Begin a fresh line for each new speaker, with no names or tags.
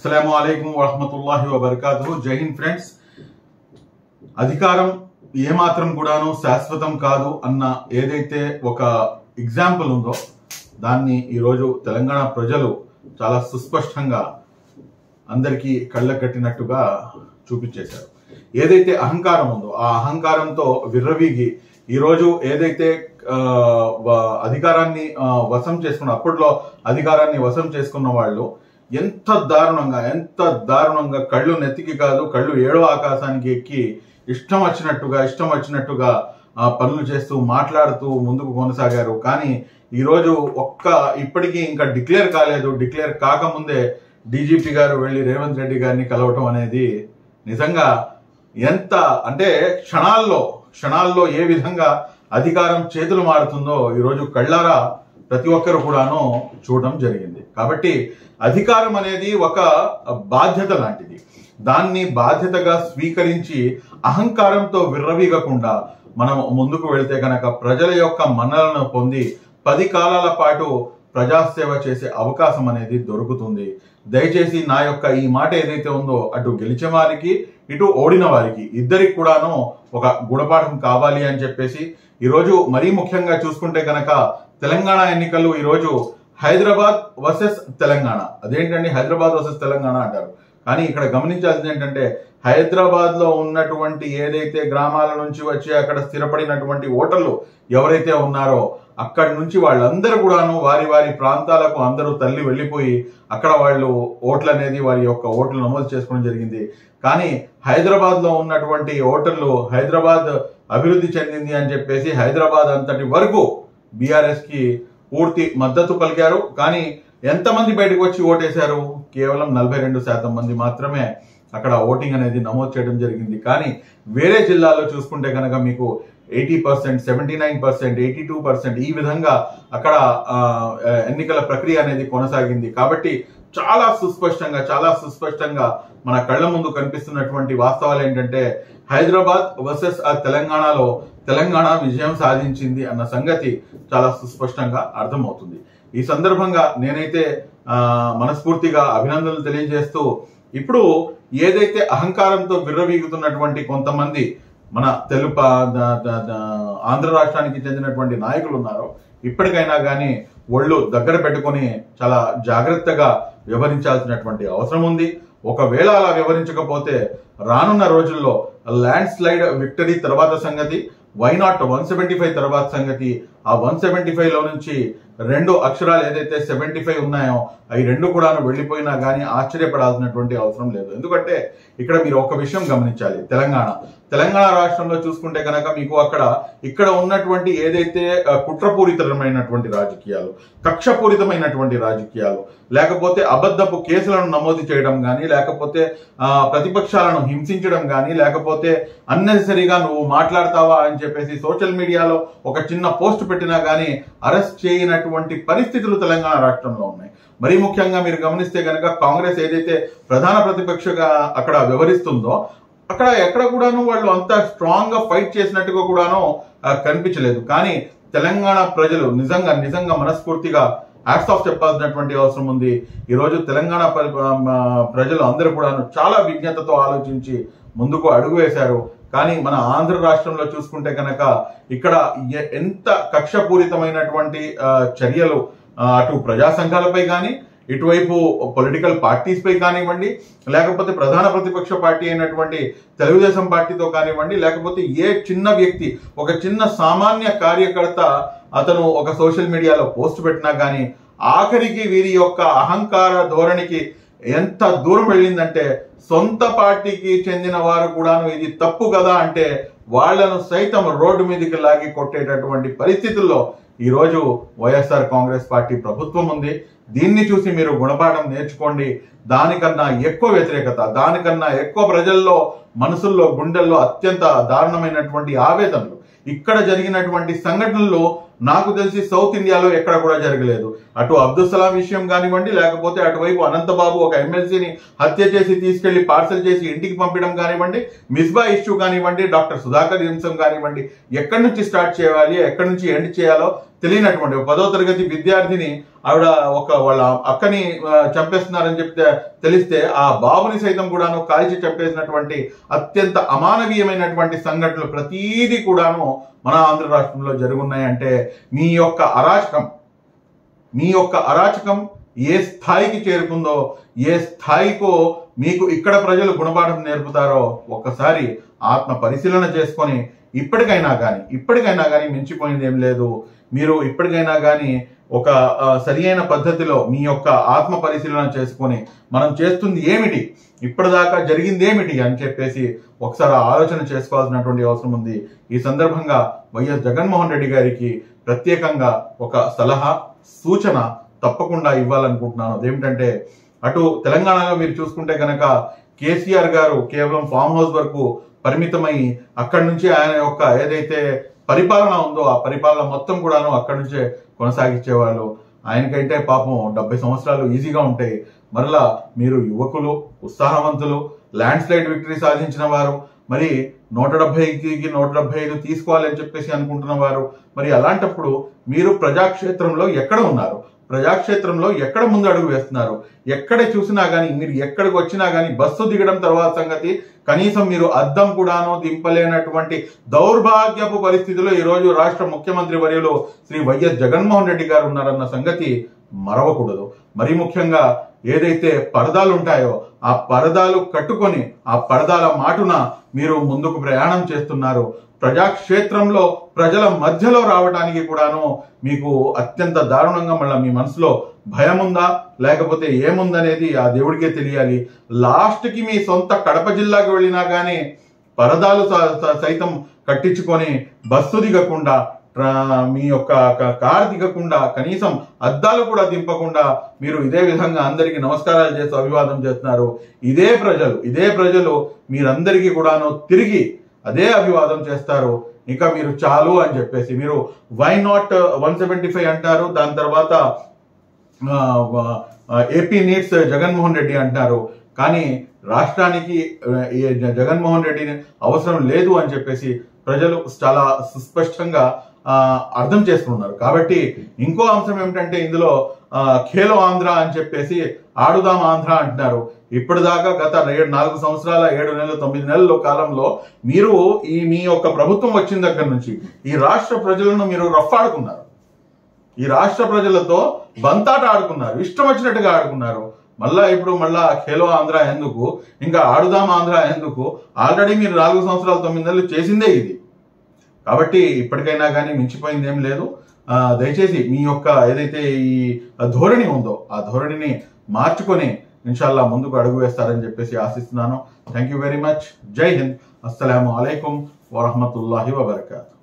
అస్సలం అయికం వరహమతుల్లాహి వబర్కాతు జై హింద్ ఫ్రెండ్స్ అధికారం ఏమాత్రం కూడాను శాశ్వతం కాదు అన్న ఏదైతే ఒక ఎగ్జాంపుల్ ఉందో దాన్ని ఈరోజు తెలంగాణ ప్రజలు చాలా సుస్పష్టంగా అందరికీ కళ్ళ కట్టినట్టుగా చూపించేశారు ఏదైతే అహంకారం ఉందో ఆ అహంకారంతో విర్రవీగి ఈరోజు ఏదైతే ఆ, వ- అధికారాన్ని ఆ, వశం చేసుకున్న అప్పట్లో అధికారాన్ని వశం చేసుకున్న వాళ్ళు ఎంత దారుణంగా ఎంత దారుణంగా కళ్ళు నెత్తికి కాదు కళ్ళు ఏడో ఆకాశానికి ఎక్కి ఇష్టం వచ్చినట్టుగా ఇష్టం వచ్చినట్టుగా ఆ, పనులు చేస్తూ మాట్లాడుతూ ముందుకు కొనసాగారు కానీ ఈరోజు ఒక్క ఇప్పటికీ ఇంకా డిక్లేర్ కాలేదు డిక్లేర్ కాకముందే డీజీపీ గారు వెళ్ళి రేవంత్ రెడ్డి గారిని కలవటం అనేది నిజంగా ఎంత అంటే క్షణాల్లో క్షణాల్లో ఏ విధంగా అధికారం చేతులు మారుతుందో ఈరోజు కళ్ళారా ప్రతి ఒక్కరు కూడాను చూడడం జరిగింది కాబట్టి అధికారం అనేది ఒక బాధ్యత లాంటిది దాన్ని బాధ్యతగా స్వీకరించి అహంకారంతో విర్రవీగకుండా మనం ముందుకు వెళ్తే కనుక ప్రజల యొక్క మన్నలను పొంది పది కాలాల పాటు ప్రజాసేవ చేసే అవకాశం అనేది దొరుకుతుంది దయచేసి నా యొక్క ఈ మాట ఏదైతే ఉందో అటు గెలిచే వారికి ఇటు ఓడిన వారికి ఇద్దరికి కూడాను ఒక గుణపాఠం కావాలి అని చెప్పేసి ఈరోజు మరీ ముఖ్యంగా చూసుకుంటే కనుక తెలంగాణ ఎన్నికలు ఈరోజు హైదరాబాద్ వర్సెస్ తెలంగాణ అదేంటండి హైదరాబాద్ వర్సెస్ తెలంగాణ అంటారు కానీ ఇక్కడ గమనించాల్సింది ఏంటంటే హైదరాబాద్ లో ఉన్నటువంటి ఏదైతే గ్రామాల నుంచి వచ్చి అక్కడ స్థిరపడినటువంటి ఓటర్లు ఎవరైతే ఉన్నారో అక్కడి నుంచి వాళ్ళందరూ కూడాను వారి వారి ప్రాంతాలకు అందరూ తల్లి వెళ్ళిపోయి అక్కడ వాళ్ళు ఓట్లు అనేది వారి యొక్క ఓట్లు నమోదు చేసుకోవడం జరిగింది కానీ హైదరాబాద్ లో ఉన్నటువంటి ఓటర్లు హైదరాబాద్ అభివృద్ధి చెందింది అని చెప్పేసి హైదరాబాద్ అంతటి వరకు బీఆర్ఎస్ కి పూర్తి మద్దతు పలికారు కానీ ఎంతమంది బయటకు వచ్చి ఓటేశారు కేవలం నలభై రెండు శాతం మంది మాత్రమే అక్కడ ఓటింగ్ అనేది నమోదు చేయడం జరిగింది కానీ వేరే జిల్లాలో చూసుకుంటే కనుక మీకు eighty percent seventy nine percent eighty two percent ఈ విధంగా అక్కడ ఆ, ఎన్నికల ప్రక్రియ అనేది కొనసాగింది కాబట్టి చాలా సుస్పష్టంగా చాలా సుస్పష్టంగా మన కళ్ళ ముందు కనిపిస్తున్నటువంటి వాస్తవాలు ఏంటంటే హైదరాబాద్ వర్సెస్ ఆ తెలంగాణలో తెలంగాణ విజయం సాధించింది అన్న సంగతి చాలా సుస్పష్టంగా అర్థమవుతుంది ఈ సందర్భంగా నేనైతే ఆ, మనస్ఫూర్తిగా అభినందనలు తెలియజేస్తూ ఇప్పుడు ఏదైతే అహంకారంతో విర్రవీగుతున్నటువంటి కొంతమంది మన తెలుగు పా- ద- ద- ద- ఆంధ్ర రాష్ట్రానికి చెందినటువంటి నాయకులు ఉన్నారో ఇప్పటికైనా కానీ ఒళ్ళు దగ్గర పెట్టుకొని చాలా జాగ్రత్తగా వ్యవహరించాల్సినటువంటి అవసరం ఉంది ఒకవేళ అలా వ్యవహరించకపోతే రానున్న రోజుల్లో ల్యాండ్ స్లైడ్ విక్టరీ తర్వాత సంగతి why not one seventy five తర్వాత సంగతి ఆ వన్ సెవెంటీ ఫైవ్ లో నుంచి రెండు అక్షరాలు ఏదైతే సెవెంటీ ఫైవ్ ఉన్నాయో అవి రెండు కూడా వెళ్ళిపోయినా కానీ ఆశ్చర్యపడాల్సినటువంటి అవసరం లేదు ఎందుకంటే ఇక్కడ మీరు ఒక విషయం గమనించాలి తెలంగాణ తెలంగాణ రాష్ట్రంలో చూసుకుంటే కనుక మీకు అక్కడ ఇక్కడ ఉన్నటువంటి ఏదైతే ఆ, కుట్రపూరితమైనటువంటి రాజకీయాలు కక్షపూరితమైనటువంటి రాజకీయాలు లేకపోతే అబద్ధపు కేసులను నమోదు చేయడం కానీ లేకపోతే ఆ, ప్రతిపక్షాలను హింసించడం కానీ లేకపోతే అన్నెసరీగా నువ్వు మాట్లాడతావా అని చెప్పేసి సోషల్ మీడియాలో ఒక చిన్న పోస్ట్ పెట్టినా కానీ అరెస్ట్ చేయనటువంటి పరిస్థితులు తెలంగాణ రాష్ట్రంలో ఉన్నాయి మరీ ముఖ్యంగా మీరు గమనిస్తే కనుక కాంగ్రెస్ ఏదైతే ప్రధాన ప్రతిపక్షగా అక్కడ వ్యవహరిస్తుందో అక్కడ ఎక్కడ కూడాను వాళ్ళు అంత స్ట్రాంగ్ గా ఫైట్ చేసినట్టుగా కూడాను ఆ, కనిపించలేదు కానీ తెలంగాణ ప్రజలు నిజంగా నిజంగా మనస్ఫూర్తిగా యాక్ట్స్ ఆఫ్ చెప్పాల్సినటువంటి అవసరం ఉంది ఈ రోజు తెలంగాణ పరి- ఆ, ప్రజలు అందరూ కూడాను చాలా విజ్ఞతతో ఆలోచించి ముందుకు అడుగు వేశారు కానీ మన ఆంధ్ర రాష్ట్రంలో చూసుకుంటే కనుక ఇక్కడ ఎ- ఎంత కక్షపూరితమైనటువంటి ఆ, చర్యలు ఆ, అటు ప్రజా సంఘాలపై కానీ ఇటువైపు పొలిటికల్ పార్టీస్ పై కానివ్వండి లేకపోతే ప్రధాన ప్రతిపక్ష పార్టీ అయినటువంటి తెలుగుదేశం పార్టీతో కానివ్వండి లేకపోతే ఏ చిన్న వ్యక్తి ఒక చిన్న సామాన్య కార్యకర్త అతను ఒక సోషల్ మీడియాలో పోస్ట్ పెట్టినా కానీ ఆఖరికి వీరి యొక్క అహంకార ధోరణికి ఎంత దూరం వెళ్ళిందంటే సొంత పార్టీకి చెందిన వారు కూడాను ఇది తప్పు కదా అంటే వాళ్ళను సైతం రోడ్డు మీదకి లాగి కొట్టేటటువంటి పరిస్థితుల్లో ఈరోజు వైఎస్ఆర్ కాంగ్రెస్ పార్టీ ప్రభుత్వం ఉంది దీన్ని చూసి మీరు గుణపాఠం నేర్చుకోండి దానికన్నా ఎక్కువ వ్యతిరేకత దానికన్నా ఎక్కువ ప్రజల్లో మనసుల్లో గుండెల్లో అత్యంత దారుణమైనటువంటి ఆవేదనలు ఇక్కడ జరిగినటువంటి సంఘటనలు నాకు తెలిసి సౌత్ ఇండియాలో ఎక్కడ కూడా జరగలేదు అటు అబ్దుల్ సలాం విషయం కానివ్వండి లేకపోతే అటువైపు అనంతబాబు ఒక ఎమ్మెల్సీని హత్య చేసి తీసుకెళ్లి పార్సల్ చేసి ఇంటికి పంపించడం కానివ్వండి మిస్బా ఇష్యూ కానివ్వండి డాక్టర్ సుధాకర్ హింసం కానివ్వండి ఎక్కడి నుంచి స్టార్ట్ చేయాలి ఎక్కడి నుంచి ఎండ్ చేయాలో తెలియనటువంటి ఒక పదో తరగతి విద్యార్థిని ఆవిడ ఒక వాళ్ళ అక్కని ఆ, చంపేస్తున్నారని చెప్తే తెలిస్తే ఆ బాబుని సైతం కూడాను కాల్చి చంపేసినటువంటి అత్యంత అమానవీయమైనటువంటి సంఘటనలు ప్రతీది కూడాను మన ఆంధ్ర రాష్ట్రంలో జరుగున్నాయి అంటే మీ యొక్క అరాచకం మీ యొక్క అరాచకం ఏ స్థాయికి చేరుకుందో ఏ స్థాయికో మీకు ఇక్కడ ప్రజలు గుణపాఠం నేర్పుతారో ఒక్కసారి ఆత్మ పరిశీలన చేసుకొని ఇప్పటికైనా కానీ ఇప్పటికైనా కానీ మించిపోయింది ఏం లేదు మీరు ఇప్పటికైనా కానీ ఒక ఆ, సరి అయిన పద్ధతిలో మీ యొక్క ఆత్మ పరిశీలన చేసుకొని మనం చేస్తుంది ఏమిటి ఇప్పటిదాకా జరిగింది ఏమిటి అని చెప్పేసి ఒకసారి ఆలోచన చేసుకోవాల్సినటువంటి అవసరం ఉంది ఈ సందర్భంగా వైఎస్ జగన్మోహన్ రెడ్డి గారికి ప్రత్యేకంగా ఒక సలహా సూచన తప్పకుండా ఇవ్వాలనుకుంటున్నాను అదేమిటంటే అటు తెలంగాణలో మీరు చూసుకుంటే కనుక కేసీఆర్ గారు కేవలం ఫామ్ హౌస్ వరకు పరిమితమై అక్కడి నుంచి ఆయన యొక్క ఏదైతే పరిపాలన ఉందో ఆ పరిపాలన మొత్తం కూడాను అక్కడి నుంచే కొనసాగించేవాళ్ళు ఆయనకైతే పాపం డెబ్బై సంవత్సరాలు ఈజీగా ఉంటాయి మరలా మీరు యువకులు ఉత్సాహవంతులు ల్యాండ్ స్లైడ్ విక్టరీ సాధించిన వారు మరి నూట డెబ్బైకి నూట డెబ్బై ఐదు తీసుకోవాలని చెప్పేసి అనుకుంటున్న వారు మరి అలాంటప్పుడు మీరు ప్రజాక్షేత్రంలో ఎక్కడ ఉన్నారు ప్రజాక్షేత్రంలో ఎక్కడ ముందు అడుగు వేస్తున్నారు ఎక్కడ చూసినా గానీ మీరు ఎక్కడికి వచ్చినా గానీ బస్సు దిగడం తర్వాత సంగతి కనీసం మీరు అద్దం కూడాను దింపలేనటువంటి దౌర్భాగ్యపు పరిస్థితిలో ఈ రోజు రాష్ట్ర ముఖ్యమంత్రి వర్యులు శ్రీ వైఎస్ జగన్మోహన్ రెడ్డి గారు ఉన్నారన్న సంగతి మరవకూడదు మరీ ముఖ్యంగా ఏదైతే పరదాలు ఉంటాయో ఆ పరదాలు కట్టుకొని ఆ పరదాల మాటున మీరు ముందుకు ప్రయాణం చేస్తున్నారు ప్రజాక్షేత్రంలో ప్రజల మధ్యలో రావడానికి కూడాను మీకు అత్యంత దారుణంగా మళ్ళీ మీ మనసులో భయం ఉందా లేకపోతే ఏముందనేది ఆ దేవుడికే తెలియాలి లాస్ట్ కి మీ సొంత కడప జిల్లాకి వెళ్ళినా గానీ పరదాలు స- స- సైతం కట్టించుకొని బస్సు దిగకుండా ట్రా- మీ యొక్క క- కార్ దిగకుండా కనీసం అద్దాలు కూడా దింపకుండా మీరు ఇదే విధంగా అందరికీ నమస్కారాలు చేస్తూ అభివాదం చేస్తున్నారు ఇదే ప్రజలు ఇదే ప్రజలు మీరందరికీ కూడాను తిరిగి అదే అభివాదం చేస్తారు ఇంకా మీరు చాలు అని చెప్పేసి మీరు why not one seventy five అంటారు దాని తర్వాత ఏపీ నీడ్స్ జగన్మోహన్ రెడ్డి అంటారు కానీ రాష్ట్రానికి ఆ, ఈ జ- జగన్మోహన్ రెడ్డిని అవసరం లేదు అని చెప్పేసి ప్రజలు చాలా సుస్పష్టంగా ఆ, అర్థం చేసుకున్నారు కాబట్టి ఇంకో అంశం ఏమిటంటే ఇందులో ఆ, ఖేలో ఆంధ్ర అని చెప్పేసి ఆడుదాం ఆంధ్ర అంటున్నారు ఇప్పటిదాకా గత ఏడు నాలుగు సంవత్సరాల ఏడు నెలలు తొమ్మిది నెలల కాలంలో మీరు ఈ మీ యొక్క ప్రభుత్వం వచ్చిన దగ్గర నుంచి ఈ రాష్ట్ర ప్రజలను మీరు రఫ్ఫాడుకున్నారు ఈ రాష్ట్ర ప్రజలతో బంతాట ఆడుకున్నారు ఇష్టం వచ్చినట్టుగా ఆడుకున్నారు మళ్ళా ఇప్పుడు మళ్ళా ఖేలో ఆంధ్ర ఎందుకు ఇంకా ఆడుదాం ఆంధ్ర ఎందుకు ఆల్రెడీ మీరు నాలుగు సంవత్సరాలు తొమ్మిది నెలలు చేసిందే ఇది కాబట్టి ఇప్పటికైనా కానీ మించిపోయింది ఏం లేదు ఆ, దయచేసి మీ యొక్క ఏదైతే ఈ ధోరణి ఉందో ఆ ధోరణిని మార్చుకొని ఇన్షాల్లా ముందుకు అడుగు వేస్తారని చెప్పేసి ఆశిస్తున్నాను థ్యాంక్ యూ వెరీ మచ్ జై హింద్ అస్సలం అయికం వరహమతుల్లాహి వబర్కాతు